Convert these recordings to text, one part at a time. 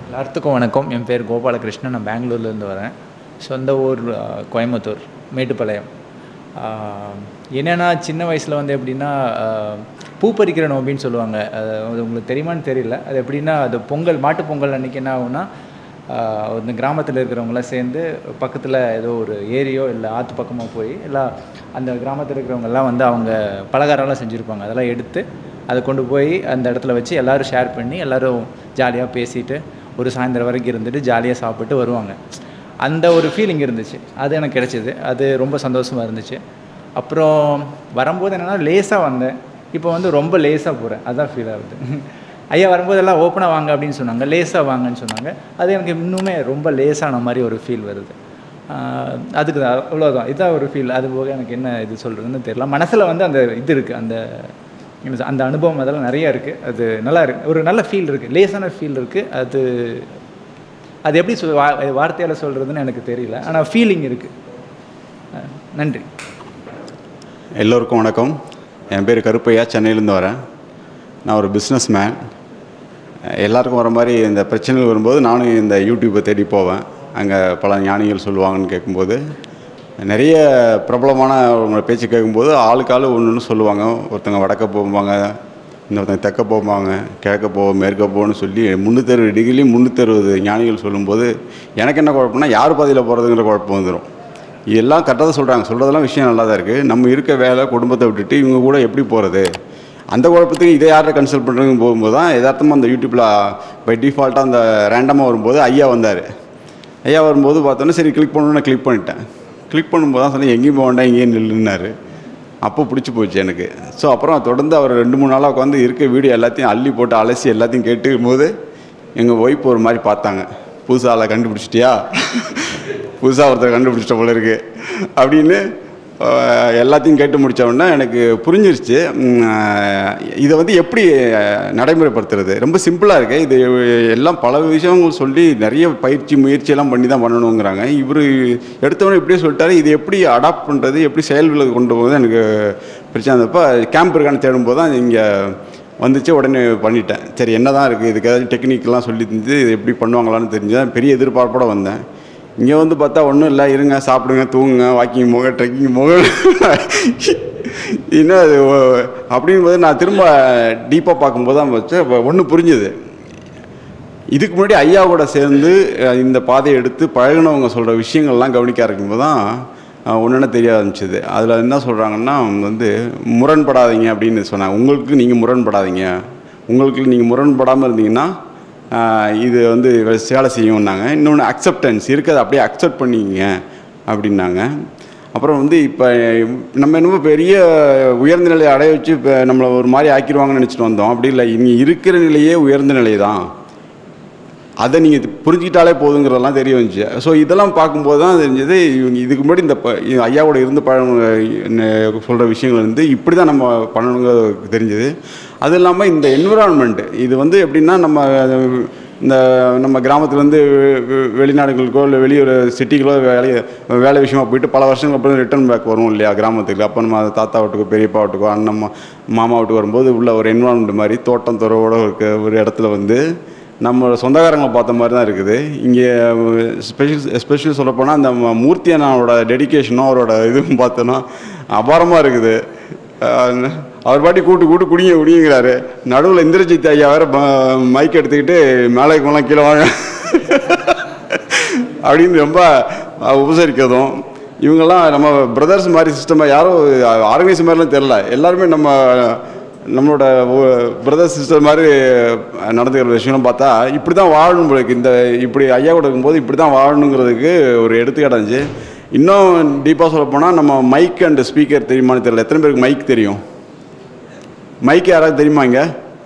எல்லாத்துக்கும் வணக்கம் என் பேர் கோபாலகிருஷ்ணன் நான் பெங்களூர்லேருந்து வரேன் சொந்த ஊர் ஆ, கோயம்புத்தூர் மேட்டுப்பாளையம் ஆ, என்னென்னா சின்ன வயசில் வந்து எப்படின்னா ஆ, பூ பறிக்கிற நோம்பின்னு சொல்லுவாங்க அது அது உங்களுக்கு தெரியுமான்னு தெரியல அது எப்படின்னா அது பொங்கல் மாட்டு பொங்கல் அன்றைக்கி என்ன ஆகும்னா ஆஹ் இந்த கிராமத்தில் இருக்கிறவங்களாம் சேர்ந்து பக்கத்தில் ஏதோ ஒரு ஏரியோ இல்லை ஆற்று பக்கமாக போய் எல்லாம் அந்த கிராமத்தில் இருக்கிறவங்கெல்லாம் வந்து அவங்க பலகாரம்லாம் செஞ்சுருப்பாங்க அதெல்லாம் எடுத்து அதை கொண்டு போய் அந்த இடத்துல வச்சு எல்லோரும் ஷேர் பண்ணி எல்லோரும் ஜாலியாக பேசிட்டு ஒரு சாயந்தரம் வரைக்கும் இருந்துட்டு ஜாலியாக சாப்பிட்டு வருவாங்க அந்த ஒரு ஃபீலிங் இருந்துச்சு அது எனக்கு கிடைச்சிது அது ரொம்ப சந்தோஷமாக இருந்துச்சு அப்புறம் வரும்போது என்னென்னா லேசாக வந்தேன் இப்போ வந்து ரொம்ப லேசாக போகிறேன் அதான் ஃபீல் ஆகுது ஐயா வரும்போதெல்லாம் ஓப்பனாக வாங்க அப்படின்னு சொன்னாங்க லேசாக வாங்கன்னு சொன்னாங்க அது எனக்கு இன்னுமே ரொம்ப லேசான மாதிரி ஒரு ஃபீல் வருது ஆஹ் அதுக்கு தான் அவ்வளோதான் இதுதான் ஒரு ஃபீல் அது போக எனக்கு என்ன இது சொல்கிறதுன்னு தெரியல மனசில் வந்து அந்த இது இருக்குது அந்த என்ன சொல்- அந்த அனுபவம் அதெல்லாம் நிறைய இருக்குது அது நல்லா இருக்கு ஒரு நல்ல ஃபீல் இருக்குது லேசான ஃபீல் இருக்குது அது அது எப்படி சொல் வா வார்த்தையால் சொல்கிறதுன்னு எனக்கு தெரியல ஆனால் ஃபீலிங் இருக்குது நன்றி எல்லோருக்கும் வணக்கம் என் பேர் கருப்பையா சென்னையிலேருந்து வரேன் நான் ஒரு பிஸ்னஸ் மேன் எல்லாருக்கும் வர மாதிரி இந்த பிரச்சனைகள் வரும்போது நானும் இந்த யூடியூப்பை தேடி போவேன் அங்கே பல ஞானிகள் சொல்லுவாங்கன்னு கேட்கும்போது நிறைய பிரபலமான அவங்க பேச்சு கேட்கும்போது ஆளுக்கு ஆள் ஒன்று ஒன்று சொல்லுவாங்க ஒருத்தங்க வடக்க போவாங்க இன்னொருத்தங்க தெற்க போவாங்க கிழக்க போ மேற்க போன்னு சொல்லி முந்நூற்றறுபது டிகிரி முந்நூற்றறுபது ஞானிகள் சொல்லும்போது எனக்கு என்ன குழப்பம்னா யார் பாதையில் போகிறதுங்கிற குழப்பம் வந்துடும் இதெல்லாம் கரெக்டாக சொல்கிறாங்க சொல்கிறதெல்லாம் விஷயம் நல்லா தான் இருக்குது நம்ம இருக்க வேலை குடும்பத்தை விட்டுட்டு இவங்க கூட எப்படி போகிறது அந்த குழப்பத்துக்கு இதை யாரை கன்சல்ட் பண்ணுறதுன்னு போகும்போது தான் யதார்த்தமாக அந்த யூடியூப்பில் பை டிஃபால்ட்டாக அந்த ரேண்டமாக வரும்போது ஐயா வந்தார் ஐயா வரும்போது பார்த்தோன்னா சரி கிளிக் பண்ணணும்னு கிளிக் பண்ணிட்டேன் கிளிக் பண்ணும்போது தான் சொன்னேன் எங்கேயும் போக வேண்டாம் இங்கேயும் நில்லுன்னாரு அப்போ பிடிச்சி போச்சு எனக்கு ஸோ அப்புறம் தொடர்ந்து அவர் ரெண்டு மூணு நாளாக உட்காந்து இருக்க வீடியோ எல்லாத்தையும் அள்ளி போட்டு அலசி எல்லாத்தையும் கேட்டுக்கும் போது எங்கள் ஒய்ஃப் ஒரு மாதிரி பார்த்தாங்க புதுசாக ஆளை கண்டுபிடிச்சிட்டியா புதுசாக ஒருத்தர் கண்டுபிடிச்சிட்ட போல இருக்கு அப்படின்னு அஹ், எல்லாத்தையும் கேட்டு முடிச்ச உடனே எனக்கு புரிஞ்சிருச்சு உம், அஹ், இதை வந்து எப்படி அஹ், நடைமுறைப்படுத்துறது ரொம்ப சிம்பிளாக இருக்கு இது எல்லாம் பல விஷயங்கள் சொல்லி நிறைய பயிற்சி முயற்சியெல்லாம் பண்ணி தான் பண்ணணுங்கிறாங்க இவர் எடுத்தவொடனே இப்படியே சொல்லிட்டாரு இது எப்படி அடாப்ட் பண்ணுறது எப்படி செயல்களுக்கு கொண்டு போகிறது எனக்கு பிரச்சனை இருந்தப்போ கேம்ப் இருக்கான்னு தேடும்போது தான் இங்கே வந்துச்சு உடனே பண்ணிட்டேன் சரி என்ன தான் இருக்குது இதுக்கு ஏதாச்சும் டெக்னிக்லாம் சொல்லி தந்து இது எப்படி பண்ணுவாங்களான்னு தெரிஞ்சேன் பெரிய எதிர்பார்ப்போட வந்தேன் இங்கே வந்து பார்த்தா ஒன்றும் இல்லை இருங்க சாப்பிடுங்க தூங்குங்க வாக்கிங் போக ட்ரெக்கிங் போக இன்னும் அது ஒ- அப்படிங்கும்போது நான் திரும்ப டீப்பாக பார்க்கும்போது தான் வச்சு ஒன்று புரிஞ்சுது இதுக்கு முன்னாடி ஐயா கூட சேர்ந்து அஹ், இந்த பாதையை எடுத்து பழகுனவங்க சொல்கிற விஷயங்கள்லாம் கவனிக்க ஆரம்பிக்கும்போது தான் ஒன்றுன்னு தெரிய ஆரம்பிச்சது அதில் என்ன சொல்கிறாங்கன்னா அவங்க வந்து முரண்படாதீங்க அப்படின்னு சொன்னாங்க உங்களுக்கு நீங்கள் முரண்படாதீங்க உங்களுக்கு நீங்கள் முரண்படாமல் இருந்தீங்கன்னா அஹ், இது வந்து வேலை செய்யும்னாங்க இன்னொன்று அக்செப்டன்ஸ் இருக்கிறத அப்படியே அக்செப்ட் பண்ணிக்கிங்க அப்படின்னாங்க அப்புறம் வந்து இப்போ நம்ம என்னமோ பெரிய உயர்ந்த நிலையை அடைய வச்சு இப்போ நம்மளை ஒரு மாதிரி ஆக்கிடுவாங்கன்னு நினச்சிட்டு வந்தோம் அப்படி இல்லை இங்கே இருக்கிற நிலையே உயர்ந்த நிலை தான் அதை நீங்கள் புரிஞ்சுக்கிட்டாலே போதுங்கிறதெல்லாம் தெரிய வந்துச்சு ஸோ இதெல்லாம் பார்க்கும்போது தான் தெரிஞ்சது இவங்க இதுக்கு முன்னாடி இந்த ப- இ- ஐயாவோட இருந்து பழம் சொல்கிற விஷயங்கள் வந்து இப்படி தான் நம்ம பண்ணணுங்கிறது தெரிஞ்சது அது இல்லாமல் இந்த என்விரான்மெண்ட் இது வந்து எப்படின்னா நம்ம அஹ், இந்த நம்ம கிராமத்துலேருந்து வெளிநாடுகளுக்கோ இல்லை வெளியூர் சிட்டிகளோ வேலை வேலை விஷயமா போயிட்டு பல வருஷங்கள் அப்புறம் ரிட்டர்ன் பேக் வரும் இல்லையா கிராமத்துக்கு அப்போ நம்ம தாத்தா வீட்டுக்கோ பெரியப்பா வீட்டுக்கோ அண்ணன் மா- மாமா வீட்டுக்கு வரும்போது உள்ள ஒரு என்விரான்மெண்ட் மாதிரி தோட்டம் துறவோட இருக்க ஒரு இடத்துல வந்து நம்ம சொந்தக்காரங்களை பார்த்த மாதிரி தான் இருக்குது இங்கே ஸ்பெஷல் எஸ்பெஷலி சொல்லப்போனால் அந்த ம- மூர்த்தி அண்ணாவோட டெடிகேஷனும் அவரோட இதுவும் பார்த்தோன்னா அபாரமாக இருக்குது அஹ் அவர் பாட்டி கூட்டு கூட்டு குடிங்க குடிங்கிறாரு நடுவில் இந்திரஜித் ஐயா வேற ப- மைக் எடுத்துக்கிட்டு மேலே போலாம் கீழே வாங்க அப்படின்னு ரொம்ப அஹ், உபசரிக்கிறதும் இவங்கெல்லாம் நம்ம பிரதர்ஸ் மாதிரி சிஸ்டமாக யாரும் ஆர்கனைஸ் மாதிரிலாம் தெரில எல்லாருமே நம்ம நம்மளோட பிரதர் சிஸ்டர் மாதிரி நடந்துக்கிற விஷயம்லாம் பார்த்தா இப்படி தான் வாழணும் போல இருக்கு. இந்த இப்படி ஐயா கூட இருக்கும்போது இப்படி தான் வாழணுங்கிறதுக்கு ஒரு எடுத்துக்காட்டு இருந்துச்சு இன்னும் டீப்பாக சொல்ல போனால் நம்ம மைக் அண்ட் ஸ்பீக்கர் தெரியுமான்னு தெரியல எத்தனை பேருக்கு மைக் தெரியும் மைக் யாராவது தெரியுமா இங்கே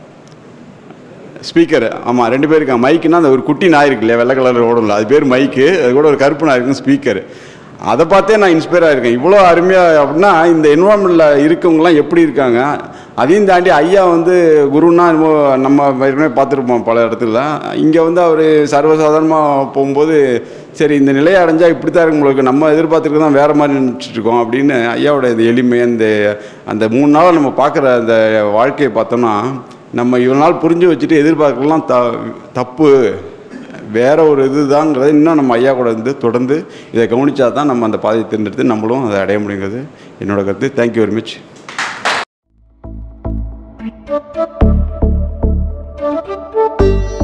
ஸ்பீக்கர் ஆமாம் ரெண்டு பேர் இருக்காங்க மைக்குன்னா அந்த ஒரு குட்டி நாய் இருக்கு இல்லையா வெள்ளை கலர் ஓடும்ல அது பேர் மைக்கு அது கூட ஒரு கருப்பு நாய் இருக்கும் ஸ்பீக்கர் அதை பார்த்தே நான் இன்ஸ்பயர் ஆகிருக்கேன் இவ்வளோ அருமையாக அப்படின்னா இந்த என்வரான்மெண்ட்டில் இருக்கவங்கலாம் எப்படி இருக்காங்க அதையும் தாண்டி ஐயா வந்து குருன்னா என்னமோ நம்ம ஏற்கனவே பார்த்துருப்போம் பல இடத்துல இங்கே வந்து அவர் சர்வசாதாரணமாக போகும்போது சரி இந்த நிலையை அடைஞ்சால் இப்படி தான் இருக்கும் உங்களுக்கு நம்ம எதிர்பார்த்துருக்கு தான் வேறு மாதிரி நினச்சிட்டு இருக்கோம் அப்படின்னு ஐயாவோட இந்த எளிமை அந்த அந்த மூணு நாள் நம்ம பார்க்குற அந்த வாழ்க்கையை பார்த்தோம்னா நம்ம இவ்வளோ நாள் புரிஞ்சு வச்சுட்டு எதிர்பார்க்கலாம் த தப்பு வேற ஒரு இதுதாங்கிறத இன்னும் நம்ம ஐயா கூட இருந்து தொடர்ந்து இதை கவனிச்சா தான் நம்ம அந்த பாதையை தேர்ந்தெடுத்து நம்மளும் அதை அடைய முடியுங்கிறது என்னோட கருத்து thank you very much Thank you.